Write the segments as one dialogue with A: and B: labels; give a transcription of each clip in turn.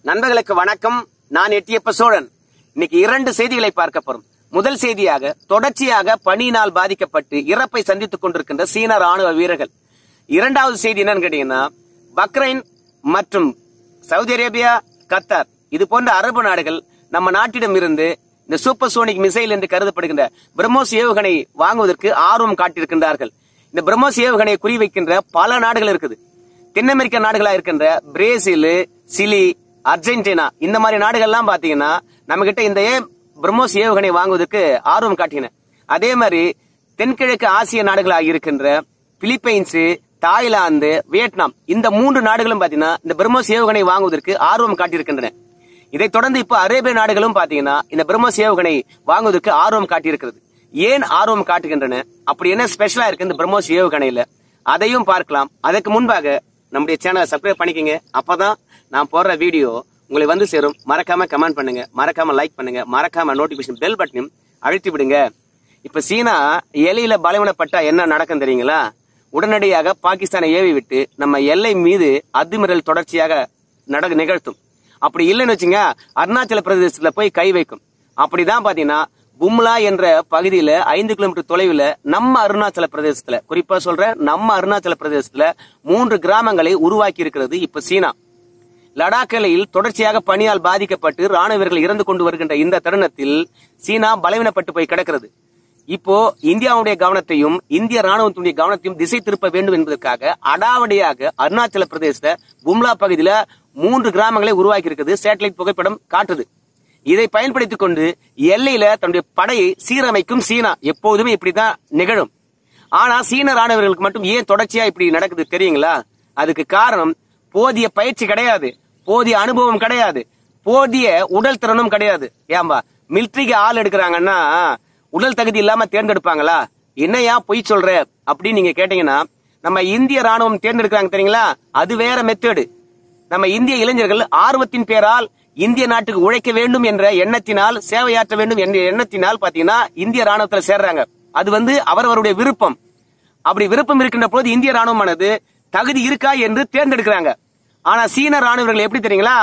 A: நண்பர்களுக்கு வணக்கம் நான் எட்டியப்ப சோழன் இன்னைக்கு இரண்டு செய்திகளை பார்க்க போறோம் முதல் செய்தியாக தொடர்ச்சியாக பனியினால் பாதிக்கப்பட்டு இறப்பை சந்தித்துக் கொண்டிருக்கின்ற சீன ராணுவ வீரர்கள் இரண்டாவது செய்தி என்னன்னு கேட்டீங்கன்னா பக்ரைன் மற்றும் சவுதி அரேபியா கத்தார் இது போன்ற அரபு நாடுகள் நம்ம நாட்டிடம் இருந்து இந்த சூப்பர் சோனிக் மிசைல் என்று கருதப்படுகின்ற பிரம்மோஸ் ஏவுகணை வாங்குவதற்கு ஆர்வம் காட்டியிருக்கின்றார்கள் இந்த பிரம்மோஸ் ஏவுகணையை குறிவைக்கின்ற பல நாடுகள் இருக்குது தென் அமெரிக்க நாடுகளா இருக்கின்ற பிரேசில் சிலி அர்ஜென்டினா இந்த மாதிரி நாடுகள்லாம் பாத்தீங்கன்னா நம்ம கிட்ட இந்த ஏ- பிரம்மோஸ் ஏவுகணை வாங்குவதற்கு ஆர்வம் காட்டின அதே மாதிரி தென்கிழக்கு ஆசிய நாடுகளாக இருக்கின்ற பிலிப்பைன்ஸ் தாய்லாந்து வியட்நாம் இந்த மூன்று நாடுகளும் பாத்தீங்கன்னா இந்த பிரம்மோஸ் ஏவுகணை வாங்குவதற்கு ஆர்வம் காட்டியிருக்கின்றன இதைத் தொடர்ந்து இப்போ அரேபிய நாடுகளும் பாத்தீங்கன்னா இந்த பிரம்மோஸ் ஏவுகணை வாங்குவதற்கு ஆர்வம் காட்டியிருக்கிறது ஏன் ஆர்வம் காட்டுகின்றன அப்படி என்ன ஸ்பெஷலா இருக்கு இந்த பிரம்மோஸ் ஏவுகணையில அதையும் பார்க்கலாம் அதற்கு முன்பாக நம்முடைய சேனலை சப்ஸ்கிரைப் பண்ணிக்கங்க அப்பதான் நான் போடுற வீடியோ உங்களை வந்து சேரும் மறக்காம கமெண்ட் பண்ணுங்க மறக்காம லைக் பண்ணுங்க மறக்காம நோட்டிபிகேஷன் பெல் பட்டனையும் அழுத்தி விடுங்க இப்ப சீனா எல்லையில பலவீனப்பட்டா என்ன நடக்கும் தெரியுங்களா உடனடியாக பாகிஸ்தானை ஏவி விட்டு நம்ம எல்லை மீது அத்துமீறல் தொடர்ச்சியாக நட நிகழ்த்தும் அப்படி இல்லைன்னு வச்சுங்க அருணாச்சல பிரதேசத்துல போய் கை வைக்கும் அப்படிதான் பாத்தீங்கன்னா பும்லா என்ற பகுதியில ஐந்து கிலோமீட்டர் தொலைவுல நம்ம அருணாச்சல பிரதேசத்துல குறிப்பா சொல்றேன் நம்ம அருணாச்சல பிரதேசத்துல மூன்று கிராமங்களை உருவாக்கி இருக்கிறது இப்ப சீனா லடாக் எல்லையில் தொடர்ச்சியாக பனியால் பாதிக்கப்பட்டு ராணுவ வீரர்கள் இறந்து கொண்டு வருகின்ற இந்த தருணத்தில் சீனா பலவீனப்பட்டு போய் கிடக்கிறது இப்போ இந்தியாவுடைய கவனத்தையும் இந்திய ராணுவத்தினுடைய கவனத்தையும் திசை திருப்ப வேண்டும் என்பதற்காக அடாவடியாக அருணாச்சல பிரதேச பும்லா பகுதியில மூன்று கிராமங்களை உருவாக்கி இருக்குது சேட்டலைட் புகைப்படம் காட்டுது இதை பயன்படுத்திக் கொண்டு எல்லையில தன்னுடைய படையை சீரமைக்கும் சீனா எப்போதுமே இப்படிதான் நிகழும் ஆனா சீன ராணுவர்களுக்கு மட்டும் ஏன் தொடர்ச்சியா இப்படி நடக்குது தெரியுங்களா அதுக்கு காரணம் போதிய பயிற்சி கிடையாது போதிய அனுபவம் கிடையாது போதிய உடல் திறனும் கிடையாது ஏம்பா மிலிட்ரிக்கு ஆள் எடுக்கிறாங்கன்னா உடல் தகுதி இல்லாம தேர்ந்தெடுப்பாங்களா என்னையா பொய் சொல்ற அப்படின்னு நீங்க கேட்டீங்கன்னா நம்ம இந்திய ராணுவம் தேர்ந்தெடுக்கிறாங்க தெரியுங்களா அது வேற மெத்தேடு நம்ம இந்திய இளைஞர்கள் ஆர்வத்தின் பேரால் இந்திய நாட்டுக்கு உழைக்க வேண்டும் என்ற எண்ணத்தினால் சேவையாற்ற வேண்டும் என்ற எண்ணத்தினால் பாத்தீங்கன்னா இந்திய ராணுவத்துல சேர்றாங்க அது வந்து அவரவருடைய விருப்பம் அப்படி விருப்பம் இருக்கின்ற போது இந்திய ராணுவமானது தகுதி இருக்கா என்று தேர்ந்தெடுக்கிறாங்க ஆனா சீன ராணுவர்கள் எப்படி தெரியுங்களா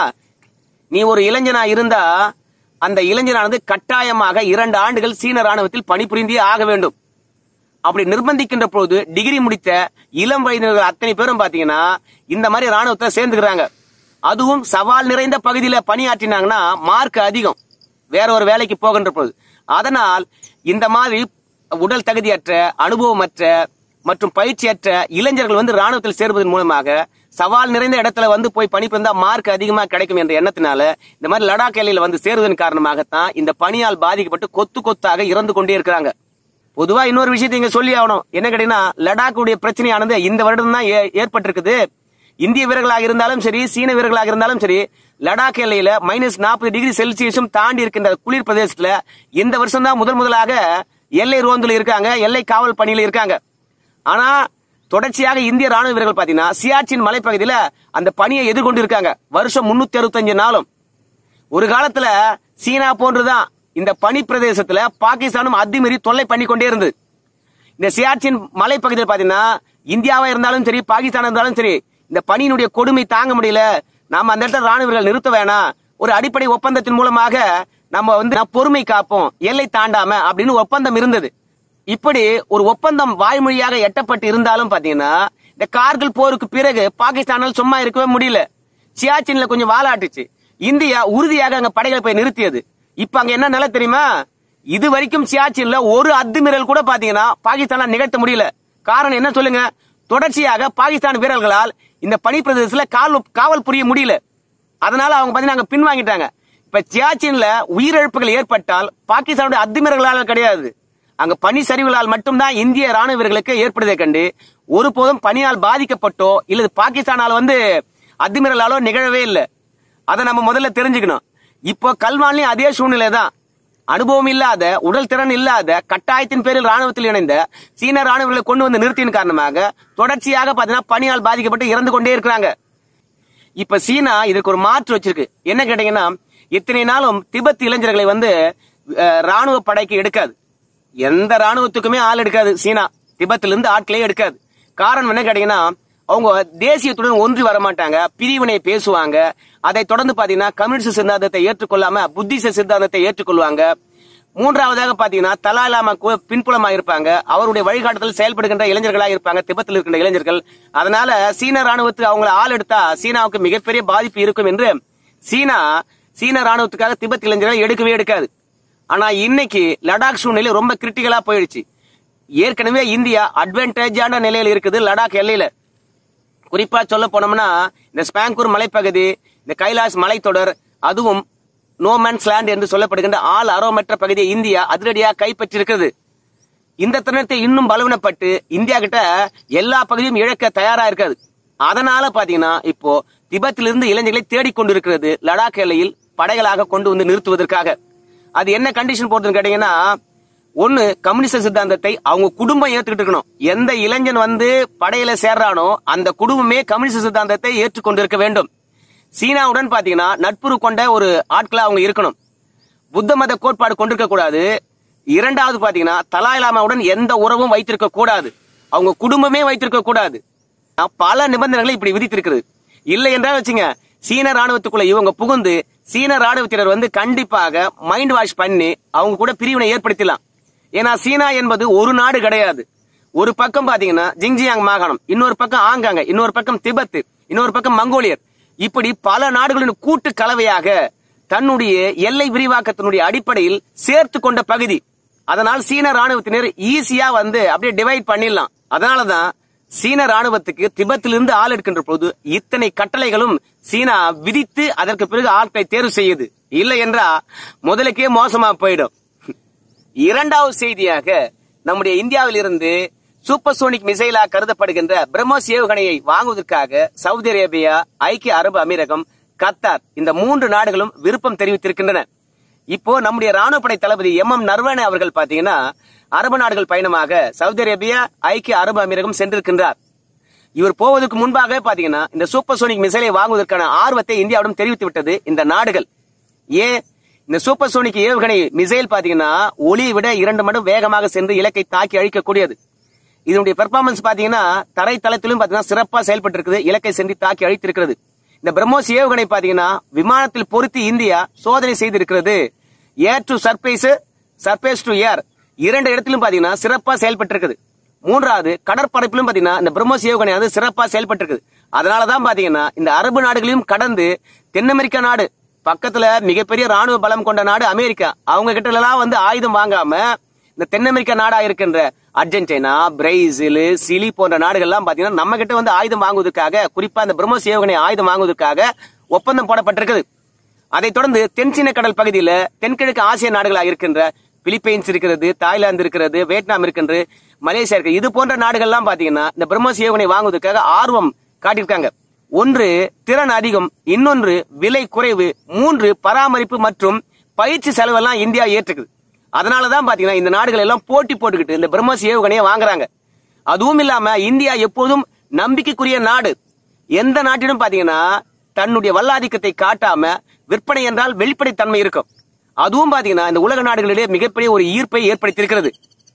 A: நீ ஒரு இளைஞனா இருந்தா அந்த இளைஞனானது கட்டாயமாக இரண்டு ஆண்டுகள் சீன ராணுவத்தில் பணிபுரிந்தே ஆக வேண்டும் அப்படி நிர்பந்திக்கின்ற போது டிகிரி முடித்த இளம் வயதினர்கள் அத்தனை பேரும் பாத்தீங்கன்னா இந்த மாதிரி ராணுவத்தை சேர்ந்துக்கிறாங்க அதுவும் சவால் நிறைந்த பகுதியில பணியாற்றினாங்கன்னா மார்க் அதிகம் வேற ஒரு வேலைக்கு போகின்ற போது அதனால் இந்த மாதிரி உடல் தகுதியற்ற அனுபவமற்ற மற்றும் பயிற்சியற்ற இளைஞர்கள் வந்து ராணுவத்தில் சேர்வதன் மூலமாக சவால் நிறைந்த இடத்துல வந்து போய் பணிபுரிந்தா மார்க் அதிகமா கிடைக்கும் என்ற எண்ணத்தினால இந்த மாதிரி லடாக் எல்லையில வந்து சேருவதன் காரணமாகத்தான் இந்த பணியால் பாதிக்கப்பட்டு கொத்து கொத்தாக இறந்து கொண்டே இருக்கிறாங்க பொதுவா இன்னொரு விஷயத்தை இங்க சொல்லி ஆகணும் என்ன கேட்டீங்கன்னா லடாக்குடைய பிரச்சனையானது இந்த வருடம் தான் ஏற்பட்டிருக்குது இந்திய வீரர்களாக இருந்தாலும் சரி சீன வீரர்களாக இருந்தாலும் சரி லடாக் எல்லையில மைனஸ் நாற்பது டிகிரி செல்சியஸும் தாண்டி இருக்கின்ற குளிர் பிரதேசத்துல இந்த வருஷம் தான் முதல் முதலாக எல்லை ரோந்துல இருக்காங்க எல்லை காவல் பணியில இருக்காங்க ஆனா தொடர்ச்சியாக இந்திய ராணுவ வீரர்கள் பாத்தீங்கன்னா சியாச்சின் மலைப்பகுதியில அந்த பணியை எதிர்கொண்டு இருக்காங்க வருஷம் முன்னூத்தி அறுபத்தஞ்சு நாளும் ஒரு காலத்துல சீனா போன்றுதான் இந்த பனி பிரதேசத்துல பாகிஸ்தானும் அத்துமீறி தொல்லை பண்ணி கொண்டே இருந்தது இந்த சியாச்சின் மலைப்பகுதியில் பாத்தீங்கன்னா இந்தியாவா இருந்தாலும் சரி பாகிஸ்தான் இருந்தாலும் சரி இந்த பனியினுடைய கொடுமை தாங்க முடியல நாம அந்த இடத்துல ராணுவர்கள் நிறுத்த வேணாம் ஒரு அடிப்படை ஒப்பந்தத்தின் மூலமாக நம்ம வந்து பொறுமை காப்போம் எல்லை தாண்டாம அப்படின்னு ஒப்பந்தம் இருந்தது இப்படி ஒரு ஒப்பந்தம் வாய்மொழியாக எட்டப்பட்டு இருந்தாலும் பாத்தீங்கன்னா இந்த கார்கில் போருக்கு பிறகு பாகிஸ்தானால் சும்மா இருக்கவே முடியல சியாச்சின்ல கொஞ்சம் வாலாட்டுச்சு இந்தியா உறுதியாக அங்க படைகளை போய் நிறுத்தியது இப்ப அங்க என்ன நிலை தெரியுமா இது வரைக்கும் சியாச்சின்ல ஒரு அத்துமீறல் கூட பாத்தீங்கன்னா பாகிஸ்தானால நிகழ்த்த முடியல காரணம் என்ன சொல்லுங்க தொடர்ச்சியாக பாகிஸ்தான் வீரர்களால் இந்த பனி பிரதேசத்துல காவல் காவல் புரிய முடியல அதனால அவங்க பாத்தீங்கன்னா அங்க பின்வாங்கிட்டாங்க இப்ப சியாச்சின்ல உயிரிழப்புகள் ஏற்பட்டால் பாகிஸ்தானுடைய அத்துமீறல்களால் கிடையாது அங்க பனி சரிவுகளால் மட்டும்தான் இந்திய ராணுவ வீரர்களுக்கு ஏற்படுவதை கண்டு ஒருபோதும் பனியால் பாதிக்கப்பட்டோ இல்லது பாகிஸ்தானால் வந்து அத்துமீறலாலோ நிகழவே இல்லை அதை நம்ம முதல்ல தெரிஞ்சுக்கணும் இப்போ கல்வான்லயும் அதே சூழ்நிலை தான் அனுபவம் இல்லாத உடல் திறன் இல்லாத கட்டாயத்தின் பேரில் ராணுவத்தில் இணைந்த சீன ராணுவர்களை கொண்டு வந்து நிறுத்தியின் காரணமாக தொடர்ச்சியாக பாத்தீங்கன்னா பனியால் பாதிக்கப்பட்டு இறந்து கொண்டே இருக்கிறாங்க இப்ப சீனா இதுக்கு ஒரு மாற்று வச்சிருக்கு என்ன கேட்டீங்கன்னா இத்தனை நாளும் திபெத் இளைஞர்களை வந்து அஹ், ராணுவ படைக்கு எடுக்காது எந்த ராணுவத்துக்குமே ஆள் எடுக்காது சீனா திபெத்ல இருந்து ஆட்களே எடுக்காது காரணம் என்ன கேட்டீங்கன்னா அவங்க தேசியத்துடன் ஒன்றி வர மாட்டாங்க பிரிவினை பேசுவாங்க அதை தொடர்ந்து பாத்தீங்கன்னா கம்யூனிஸ்ட் சித்தாந்தத்தை ஏற்றுக்கொள்ளாம புத்திச சித்தாந்தத்தை ஏற்றுக்கொள்வாங்க மூன்றாவதாக பாத்தீங்கன்னா தலா இல்லாம பின்புலமா இருப்பாங்க அவருடைய வழிகாட்டுதல் செயல்படுகின்ற இளைஞர்களா இருப்பாங்க திபத்தில் இருக்கின்ற இளைஞர்கள் அதனால சீன ராணுவத்துக்கு அவங்கள ஆள் எடுத்தா சீனாவுக்கு மிகப்பெரிய பாதிப்பு இருக்கும் என்று சீனா சீன ராணுவத்துக்காக திபெத் இளைஞர்களை எடுக்கவே எடுக்காது ஆனா இன்னைக்கு லடாக் சூழ்நிலை ரொம்ப கிரிட்டிக்கலா போயிடுச்சு ஏற்கனவே இந்தியா அட்வான்டேஜான நிலையில் இருக்குது லடாக் எல்லையில குறிப்பா சொல்ல போனோம்னா இந்த ஸ்பாங்கூர் மலைப்பகுதி இந்த கைலாஷ் மலைத்தொடர் அதுவும் நோமேன்ஸ் லேண்ட் என்று சொல்லப்படுகின்ற ஆள் அரோமற்ற பகுதியை இந்தியா அதிரடியாக கைப்பற்றிருக்கிறது இந்த தருணத்தை இன்னும் பலவீனப்பட்டு இந்தியா கிட்ட எல்லா பகுதியும் இழக்க தயாரா இருக்காது அதனால பாத்தீங்கன்னா இப்போ திபெத்திலிருந்து இளைஞர்களை தேடிக்கொண்டிருக்கிறது லடாக் எல்லையில் படைகளாக கொண்டு வந்து நிறுத்துவதற்காக அது என்ன கண்டிஷன் போடுறதுன்னு கேட்டீங்கன்னா ஒண்ணு கம்யூனிஸ்ட் சித்தாந்தத்தை அவங்க குடும்பம் ஏத்துக்கிட்டு இருக்கணும் எந்த இளைஞன் வந்து படையில சேர்றானோ அந்த குடும்பமே கம்யூனிஸ்ட் சித்தாந்தத்தை ஏற்றுக்கொண்டிருக்க வேண்டும் சீனாவுடன் பாத்தீங்கன்னா நட்புறவு கொண்ட ஒரு ஆட்களா அவங்க இருக்கணும் புத்த மத கோட்பாடு கொண்டிருக்க கூடாது இரண்டாவது பாத்தீங்கன்னா தலாய் லாமாவுடன் எந்த உறவும் வைத்திருக்க கூடாது அவங்க குடும்பமே வைத்திருக்க கூடாது பல நிபந்தனைகளை இப்படி விதித்திருக்கிறது இல்லை என்றால் வச்சுங்க சீன ராணுவத்துக்குள்ள இவங்க புகுந்து சீன ராணுவத்தினர் வந்து கண்டிப்பாக மைண்ட் வாஷ் பண்ணி அவங்க கூட பிரிவினை ஏற்படுத்தலாம் ஏன்னா சீனா என்பது ஒரு நாடு கிடையாது ஒரு பக்கம் பாத்தீங்கன்னா ஜிங்ஜியாங் மாகாணம் இன்னொரு பக்கம் ஆங்காங்க இன்னொரு பக்கம் திபெத் இன்னொரு பக்கம் மங்கோலியர் இப்படி பல நாடுகளின் கூட்டு கலவையாக தன்னுடைய எல்லை விரிவாக்கத்தினுடைய அடிப்படையில் சேர்த்து கொண்ட பகுதி அதனால் சீன ராணுவத்தினர் ஈஸியா வந்து அப்படியே டிவைட் பண்ணிடலாம் அதனாலதான் சீன ராணுவத்துக்கு திபெத்திலிருந்து ஆள் எடுக்கின்ற போது இத்தனை கட்டளைகளும் சீனா விதித்து அதற்கு பிறகு ஆட்களை தேர்வு செய்யுது இல்லை என்றா முதலுக்கே மோசமா போயிடும் இரண்டாவது செய்தியாக நம்முடைய இந்தியாவில் இருந்து சூப்பர்சோனிக் மிசைலா கருதப்படுகின்ற பிரம்மோஸ் ஏவுகணையை வாங்குவதற்காக சவுதி அரேபியா ஐக்கிய அரபு அமீரகம் கத்தார் இந்த மூன்று நாடுகளும் விருப்பம் தெரிவித்திருக்கின்றன இப்போ நம்முடைய ராணுவ படை தளபதி எம் எம் நர்வானே அவர்கள் பாத்தீங்கன்னா அரபு நாடுகள் பயணமாக சவுதி அரேபியா ஐக்கிய அரபு அமீரகம் சென்றிருக்கின்றார் இவர் போவதற்கு முன்பாக பாத்தீங்கன்னா இந்த சூப்பர்சோனிக் மிசைலை வாங்குவதற்கான ஆர்வத்தை இந்தியாவிடம் தெரிவித்து விட்டது இந்த நாடுகள் ஏன் இந்த சூப்பர்சோனிக் ஏவுகணை மிசைல் பாத்தீங்கன்னா ஒளியை விட இரண்டு மடங்கு வேகமாக சென்று இலக்கை தாக்கி அழிக்கக்கூடியது இதனுடைய பெர்ஃபார்மன்ஸ் பாத்தீங்கன்னா தரை தளத்திலும் பாத்தீங்கன்னா சிறப்பா செயல்பட்டு இருக்குது இலக்கை சென்று தாக்கி அழித்திருக்கிறது இந்த பிரம்மோஸ் ஏவுகணை பாத்தீங்கன்னா விமானத்தில் பொருத்தி இந்தியா சோதனை செய்திருக்கிறது air to surface surface to air இரண்டு இடத்திலும் பாத்தீங்கன்னா சிறப்பா செயல்பட்டு இருக்குது மூன்றாவது கடற்பரப்பிலும் பாத்தீங்கன்னா இந்த பிரம்மோஸ் ஏவுகணை வந்து சிறப்பா செயல்பட்டு இருக்குது அதனாலதான் பாத்தீங்கன்னா இந்த அரபு நாடுகளையும் கடந்து தென் அமெரிக்கா நாடு பக்கத்துல மிகப்பெரிய ராணுவ பலம் கொண்ட நாடு அமெரிக்கா அவங்க கிட்ட எல்லாம் வந்து ஆயுதம் வாங்காம இந்த தென் அமெரிக்கா நாடா இருக்கின்ற அர்ஜென்டினா பிரேசில் சிலி போன்ற நாடுகள்லாம் பாத்தீங்கன்னா நம்ம கிட்ட வந்து ஆயுதம் வாங்குவதற்காக குறிப்பா இந்த பிரம்மோஸ் ஏவுகணை ஆயுதம் வாங்குவதற்காக ஒப்பந்தம் போடப்பட்டிருக்குது அதைத் தொடர்ந்து தென்சீன கடல் பகுதியில தென்கிழக்கு ஆசிய நாடுகளாக இருக்கின்ற பிலிப்பைன்ஸ் இருக்கிறது தாய்லாந்து இருக்கிறது வியட்நாம் இருக்கின்றது மலேசியா இருக்கு இது போன்ற நாடுகள்லாம் பாத்தீங்கன்னா இந்த பிரம்மோஸ் ஏவுகணை வாங்குவதற்காக ஆர்வம் காட்டியிருக்காங்க ஒன்று திறன் அதிகம் இன்னொன்று விலை குறைவு மூன்று பராமரிப்பு மற்றும் பயிற்சி செலவெல்லாம் இந்தியா ஏற்றுக்குது அதனாலதான் பாத்தீங்கன்னா இந்த நாடுகள் எல்லாம் போட்டி போட்டுக்கிட்டு இந்த பிரம்மோஸ் ஏவுகணையை வாங்குறாங்க அதுவும் இல்லாம இந்தியா எப்போதும் நம்பிக்கைக்குரிய நாடு எந்த நாட்டிலும் பாத்தீங்கன்னா தன்னுடைய வல்லாதிக்கத்தை காட்டாம விற்பனை என்றால் வெளிப்படைத்தன்மை இருக்கும் அதுவும் பாத்தீங்கன்னா இந்த உலக நாடுகளிடையே மிகப்பெரிய ஒரு ஈர்ப்பை ஏற்படுத்தியிருக்கிறது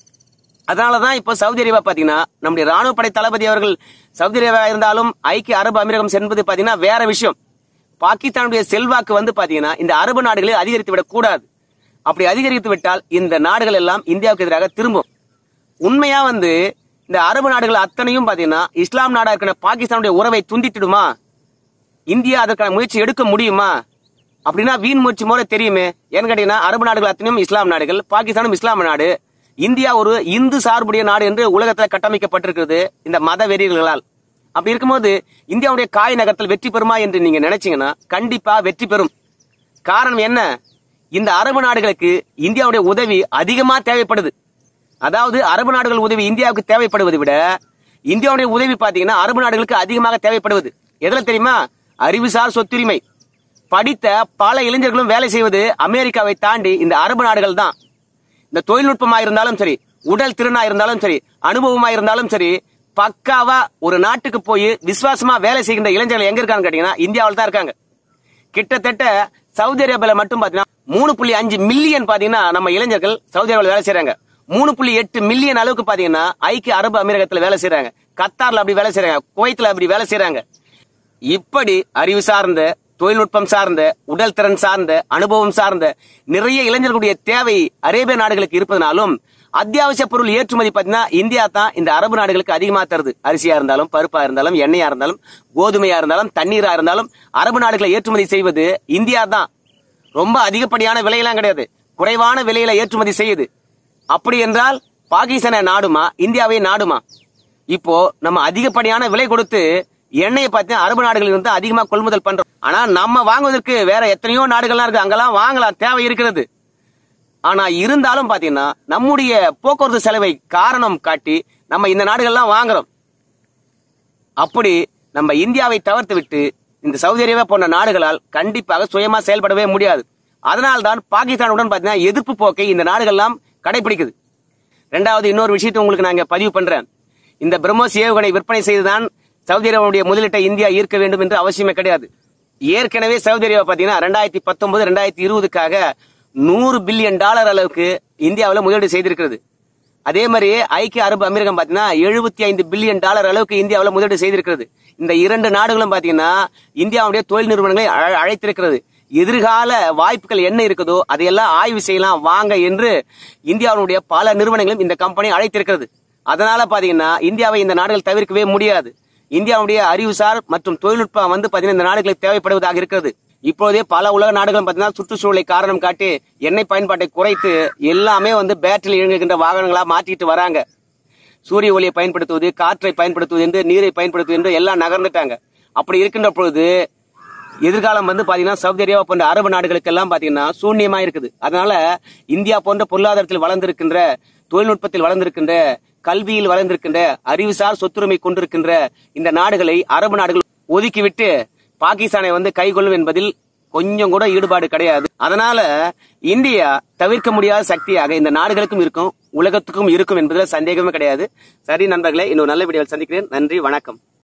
A: அதனாலதான் இப்போ சவுதி அரேபியா பாத்தீங்கன்னா நம்முடைய ராணுவ படை தளபதி அவர்கள் சவுதி அரேபியா இருந்தாலும் ஐக்கிய அரபு அமீரகம் சென்பது பாத்தீங்கன்னா வேற விஷயம் பாகிஸ்தானுடைய செல்வாக்கு வந்து பாத்தீங்கன்னா இந்த அரபு நாடுகளை அதிகரித்து விடக் கூடாது அப்படி அதிகரித்து விட்டால் இந்த நாடுகள் எல்லாம் இந்தியாவுக்கு எதிராக திரும்பும் உண்மையா வந்து இந்த அரபு நாடுகள் அத்தனையும் பாத்தீங்கன்னா இஸ்லாம் நாடா இருக்கிற பாகிஸ்தானுடைய உறவை துண்டித்திடுமா இந்தியா அதற்கான முயற்சி எடுக்க முடியுமா அப்படின்னா வீண் முயற்சி மூலம் தெரியுமே ஏன்னு கேட்டீங்கன்னா அரபு நாடுகள் அத்தனையும் இஸ்லாம் நாடுகள் பாகிஸ்தானும் இஸ்லாம் நாடு இந்தியா ஒரு இந்து சார்புடைய நாடு என்று உலகத்தில் கட்டமைக்கப்பட்டிருக்கிறது இந்த மத வெறியர்களால் அப்படி இருக்கும்போது இந்தியாவுடைய காய் நகரத்தில் வெற்றி பெறுமா என்று நீங்க நினைச்சீங்கன்னா கண்டிப்பா வெற்றி பெறும் காரணம் என்ன இந்த அரபு நாடுகளுக்கு இந்தியாவுடைய உதவி அதிகமா தேவைப்படுது அதாவது அரபு நாடுகள் உதவி இந்தியாவுக்கு தேவைப்படுவதை விட இந்தியாவுடைய உதவி பாத்தீங்கன்னா அரபு நாடுகளுக்கு அதிகமாக தேவைப்படுவது எதுல தெரியுமா அறிவுசார் சொத்துரிமை படித்த பல இளைஞர்களும் வேலை செய்வது அமெரிக்காவை தாண்டி இந்த அரபு நாடுகள் தான் இந்த தொழில்நுட்பமா இருந்தாலும் சரி உடல் திறனா இருந்தாலும் சரி அனுபவமா இருந்தாலும் சரி பக்காவா ஒரு நாட்டுக்கு போய் விசுவாசமா வேலை செய்கின்ற இளைஞர்கள் எங்க இருக்காங்க கேட்டீங்கன்னா இந்தியாவில் தான் இருக்காங்க கிட்டத்தட்ட சவுதி அரேபியால மட்டும் பாத்தீங்கன்னா மூணு புள்ளி அஞ்சு மில்லியன் பாத்தீங்கன்னா நம்ம இளைஞர்கள் சவுதி அரேபியாவில் வேலை செய்றாங்க மூணு புள்ளி எட்டு மில்லியன் அளவுக்கு பாத்தீங்கன்னா ஐக்கிய அரபு அமீரகத்துல வேலை செய்றாங்க கத்தார்ல அப்படி வேலை செய்றாங்க குவைத்துல அப்படி வேலை செய்றாங்க இப்படி அறிவு சார்ந்த தொழில்நுட்பம் சார்ந்த உடல் திறன் சார்ந்த அனுபவம் சார்ந்த நிறைய இளைஞர்களுடைய தேவை அரேபிய நாடுகளுக்கு இருப்பதனாலும் அத்தியாவசிய பொருள் ஏற்றுமதி பார்த்தீங்கன்னா இந்தியா தான் இந்த அரபு நாடுகளுக்கு அதிகமா தருது அரிசியா இருந்தாலும் பருப்பா இருந்தாலும் எண்ணெயா இருந்தாலும் கோதுமையா இருந்தாலும் தண்ணீரா இருந்தாலும் அரபு நாடுகளை ஏற்றுமதி செய்வது இந்தியா தான் ரொம்ப அதிகப்படியான விலையெல்லாம் கிடையாது குறைவான விலையில ஏற்றுமதி செய்யுது அப்படி என்றால் பாகிஸ்தானை நாடுமா இந்தியாவை நாடுமா இப்போ நம்ம அதிகப்படியான விலை கொடுத்து எண்ணெயை பார்த்தீங்கன்னா அரபு நாடுகளில் இருந்து அதிகமா கொள்முதல் பண்றோம் ஆனா நம்ம வாங்குவதற்கு வேற எத்தனையோ நாடுகள்லாம் இருக்கு அங்கெல்லாம் வாங்கலாம் தேவை இருக்கிறது ஆனா இருந்தாலும் பாத்தீங்கன்னா நம்முடைய போக்குவரத்து செலவை காரணம் காட்டி நம்ம இந்த நாடுகள்லாம் வாங்குறோம் அப்படி நம்ம இந்தியாவை தவிர்த்து விட்டு இந்த சவுதி அரேபியா போன்ற நாடுகளால் கண்டிப்பாக சுயமா செயல்படவே முடியாது அதனால்தான் பாகிஸ்தானுடன் பாத்தீங்கன்னா எதிர்ப்பு போக்கை இந்த நாடுகள்லாம் கடைபிடிக்குது ரெண்டாவது இன்னொரு விஷயத்தை உங்களுக்கு நாங்க பதிவு பண்றேன் இந்த பிரம்மோஸ் ஏவுகணை விற்பனை செய்துதான் சவுதி அரேபியாவுடைய முதலீட்டை இந்தியா ஈர்க்க வேண்டும் என்று அவசியமே கிடையாது ஏற்கனவே சவுதி அரேபியா பாத்தீங்கன்னா ரெண்டாயிரத்தி பத்தொன்பது ரெண்டாயிரத்தி இருபதுக்காக நூறு பில்லியன் டாலர் அளவுக்கு இந்தியாவில் முதலீடு செய்திருக்கிறது அதே மாதிரி ஐக்கிய அரபு அமீரகம் பாத்தீங்கன்னா எழுபத்தி ஐந்து பில்லியன் டாலர் அளவுக்கு இந்தியாவில் முதலீடு செய்திருக்கிறது இந்த இரண்டு நாடுகளும் பாத்தீங்கன்னா இந்தியாவுடைய தொழில் நிறுவனங்களை அழ- அழைத்திருக்கிறது எதிர்கால வாய்ப்புகள் என்ன இருக்குதோ அதையெல்லாம் ஆய்வு செய்யலாம் வாங்க என்று இந்தியாவுடைய பல நிறுவனங்களும் இந்த கம்பெனி அழைத்திருக்கிறது அதனால பாத்தீங்கன்னா இந்தியாவை இந்த நாடுகள் தவிர்க்கவே முடியாது இந்தியாவுடைய அறிவுசார் மற்றும் தொழில்நுட்பம் வந்து பாத்தீங்கன்னா இந்த நாடுகளுக்கு தேவைப்படுவதாக இருக்கிறது இப்போதே பல உலக நாடுகளும் பாத்தீங்கன்னா சுற்றுச்சூழலை காரணம் காட்டி எண்ணெய் பயன்பாட்டை குறைத்து எல்லாமே வந்து பேட்டரியில் இயங்குகின்ற வாகனங்களா மாற்றிட்டு வராங்க சூரிய ஒளியை பயன்படுத்துவது காற்றை பயன்படுத்துவது என்று நீரை பயன்படுத்துவது என்று எல்லாம் நகர்ந்துட்டாங்க அப்படி இருக்கின்ற பொழுது எதிர்காலம் வந்து பாத்தீங்கன்னா சவுதி அரேபியா போன்ற அரபு நாடுகளுக்கெல்லாம் பாத்தீங்கன்னா சூன்யமா இருக்குது அதனால இந்தியா போன்ற பொருளாதாரத்தில் வளர்ந்திருக்கின்ற தொழில்நுட்பத்தில் வளர்ந்திருக்கின்ற கல்வியில் வளர்ந்திருக்கின்ற அறிவுசார் சொத்துரிமை கொண்டிருக்கின்ற இந்த நாடுகளை அரபு நாடுகள் ஒதுக்கிவிட்டு பாகிஸ்தானை வந்து கைகொள்ளும் என்பதில் கொஞ்சம் கூட ஈடுபாடு கிடையாது அதனால இந்தியா தவிர்க்க முடியாத சக்தியாக இந்த நாடுகளுக்கும் இருக்கும் உலகத்துக்கும் இருக்கும் என்பதுல சந்தேகமே கிடையாது சரி நண்பர்களே இன்னொரு நல்ல வீடியோவில் சந்திக்கிறேன் நன்றி வணக்கம்